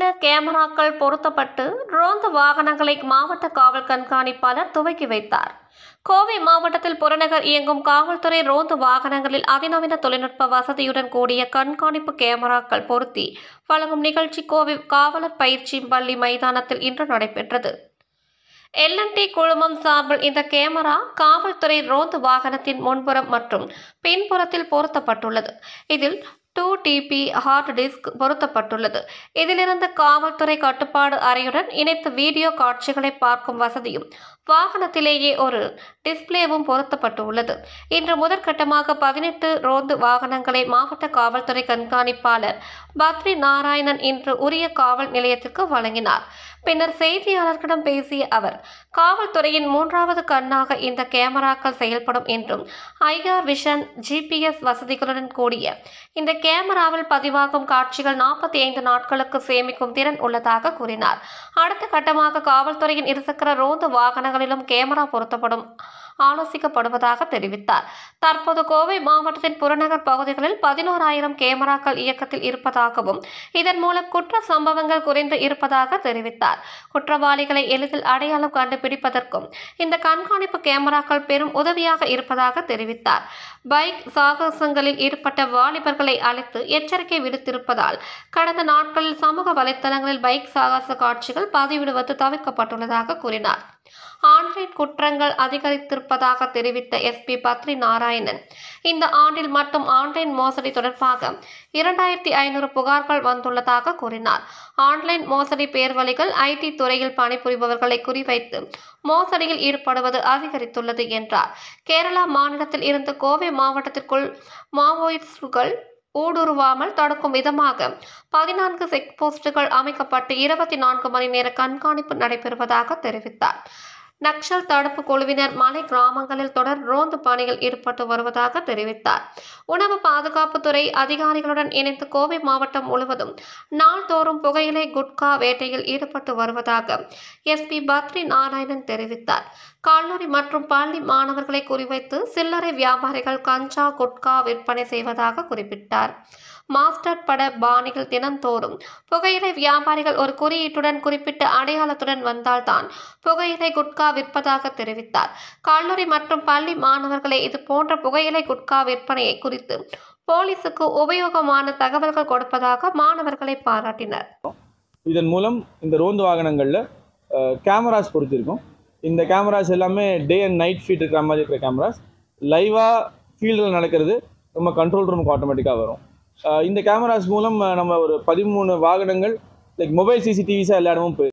நவீன கேமராக்கள் பொருத்தப்பட்டு ரோந்து வாகனங்களை மாவட்ட காவல் கண்காணிப்பாளர் துவக்கி வைத்தார் கோவை மாவட்டத்தில் புறநகர் இயங்கும் காவல்துறை ரோந்து வாகனங்களில் அதிநவீன தொழில்நுட்ப வசதியுடன் கூடிய கண்காணிப்பு கேமராக்கள் பொருத்தி வழங்கும் நிகழ்ச்சி கோவை காவலர் பயிற்சி பள்ளி மைதானத்தில் இன்று நடைபெற்றது எல்என்டி குழுமம் சார்பில் இந்த கேமரா காவல்துறை ரோந்து வாகனத்தின் முன்புறம் மற்றும் பின்புறத்தில் பொருத்தப்பட்டுள்ளது இதில் டூ டிபி ஹார்ட் டிஸ்க் பொருத்தப்பட்டுள்ளது இதிலிருந்து காவல்துறை கட்டுப்பாடு அறையுடன் இணைத்து வீடியோ காட்சிகளை பார்க்கும் வசதியும் வாகனத்திலேயே ஒரு டிஸ்ப்ளேவும் பொருத்தப்பட்டு உள்ளது இன்று முதற்கட்டமாக பதினெட்டு ரோந்து வாகனங்களை மாவட்ட காவல்துறை கண்காணிப்பாளர் பத்ரி நாராயணன் இன்று உரிய காவல் நிலையத்திற்கு வழங்கினார் பின்னர் செய்தியாளர்களிடம் பேசிய அவர் காவல்துறையின் மூன்றாவது கண்ணாக இந்த கேமராக்கள் செயல்படும் என்றும் ஐஆர் விஷன் ஜிபிஎஸ் வசதிகளுடன் கூடிய இந்த கேமராவில் பதிவாகும் காட்சிகள் நாற்பத்தி ஐந்து நாட்களுக்கு சேமிக்கும் திறன் உள்ளதாக கூறினார் அடுத்த கட்டமாக காவல்துறையின் இருசக்கர ரோந்து வாகனங்களிலும் கேமரா பொருத்தப்படும் ஆலோசிக்கப்படுவதாக தெரிவித்தார் தற்போது கோவை மாவட்டத்தின் புறநகர் பகுதிகளில் பதினோராயிரம் கேமராக்கள் இயக்கத்தில் இருப்பதாகவும் இதன் மூலம் குற்ற சம்பவங்கள் குறைந்து இருப்பதாக தெரிவித்தார் குற்றவாளிகளை எளிதில் அடையாளம் கண்டுபிடிப்பதற்கும் இந்த கண்காணிப்பு கேமராக்கள் பெரும் உதவியாக இருப்பதாக தெரிவித்தார் பைக் சாகசங்களில் ஈடுபட்ட வாலிபர்களை அழைத்து எச்சரிக்கை விடுத்திருப்பதால் கடந்த நாட்களில் சமூக வலைத்தளங்களில் பைக் சாகச காட்சிகள் பதிவிடுவது தவிர்க்கப்பட்டுள்ளதாக கூறினார் ஆன்லைன் குற்றங்கள் அதிகரித்திருப்பதாக தெரிவித்த எஸ்பி பத்ரி நாராயணன் இந்த ஆண்டில் மட்டும் ஆன்லைன் மோசடி தொடர்பாக இரண்டாயிரத்தி ஐநூறு புகார்கள் வந்துள்ளதாக கூறினார் ஆன்லைன் மோசடி பேர்வழிகள் ஐடி துறையில் பணிபுரிபவர்களை குறிவைத்து மோசடியில் ஈடுபடுவது அதிகரித்துள்ளது என்றார் கேரளா மாநிலத்தில் இருந்து கோவை மாவட்டத்திற்குள் மாவோயிஸ்டுகள் ஊடுருவாமல் தடுக்கும் விதமாக பதினான்கு செக் போஸ்டுகள் அமைக்கப்பட்டு இருபத்தி நான்கு மணி நேர கண்காணிப்பு நடைபெறுவதாக தெரிவித்தார் நக்சல் தடுப்பு குழுவினர் மலை கிராமங்களில் தொடர் ரோந்து பணியில் ஈடுபட்டு வருவதாக தெரிவித்தார் உணவு பாதுகாப்புத்துறை அதிகாரிகளுடன் இணைந்து கோவை மாவட்டம் முழுவதும் நாள்தோறும் புகையிலை குட்கா வேட்டையில் ஈடுபட்டு வருவதாக எஸ்பி பத்ரி நாராயணன் தெரிவித்தார் கல்லூரி மற்றும் பள்ளி மாணவர்களை குறிவைத்து சில்லறை வியாபாரிகள் கஞ்சா குட்கா விற்பனை செய்வதாக குறிப்பிட்டார் மாஸ்டர் பட பாணிகள் தினந்தோறும் புகையிலை வியாபாரிகள் ஒரு குறியீட்டுடன் குறிப்பிட்ட அடையாளத்துடன் வந்தால்தான் புகையிலை குட்கா விற்பதாக தெரிவித்தார் கல்லூரி மற்றும் பள்ளி மாணவர்களை இது போன்ற புகையிலை குட்கா விற்பனையை குறித்து போலீசுக்கு உபயோகமான தகவல்கள் கொடுப்பதாக மாணவர்களை பாராட்டினர் இதன் மூலம் இந்த ரோந்து வாகனங்களில் கேமராஸ் பொறுத்திருக்கும் இந்த கேமராஸ் எல்லாமே டே அண்ட் நைட் ஃபீட் இருக்கிற மாதிரி இருக்கிற கேமராஸ் லைவாக ஃபீல்டில் நடக்கிறது நம்ம கண்ட்ரோல் ரூமுக்கு ஆட்டோமேட்டிக்காக வரும் அஹ் இந்த கேமராஸ் மூலம் அஹ், நம்ம ஒரு பதிமூணு வாகனங்கள் லைக் மொபைல் சிசிடிவிஸாக எல்லா இடமும் போய்